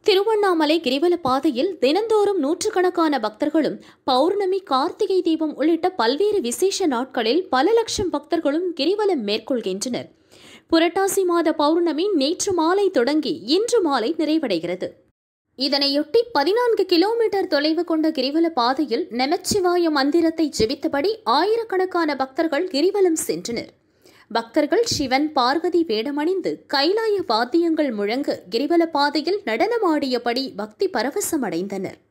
திருவண்ணாமலை கிரிவல பாதையில் தினந்தோறும் நூற்றுக்கணக்கான பக்தர்களும் பௌர்ணமி கார்த்திகை தீபம் உள்ளிட்ட பல்வேறு விசேஷ நாட்களில் பல லட்சம் பக்தர்களும் கிரிவலம் மேற்கொள்கின்றனர் புரட்டாசி மாத பௌர்ணமி நேற்று மாலை தொடங்கி இன்று மாலை நிறைவடைகிறது இதனையொட்டி பதினான்கு கிலோமீட்டர் தொலைவு கொண்ட கிரிவல பாதையில் நமச்சிவாய மந்திரத்தை ஜெபித்தபடி ஆயிரக்கணக்கான பக்தர்கள் கிரிவலம் சென்றனர் பக்தர்கள் சிவன் பார்வதி வேடமணிந்து கைலாய வாத்தியங்கள் முழங்க கிரிவல பாதையில் நடனமாடியபடி பக்தி பரவசமடைந்தனர்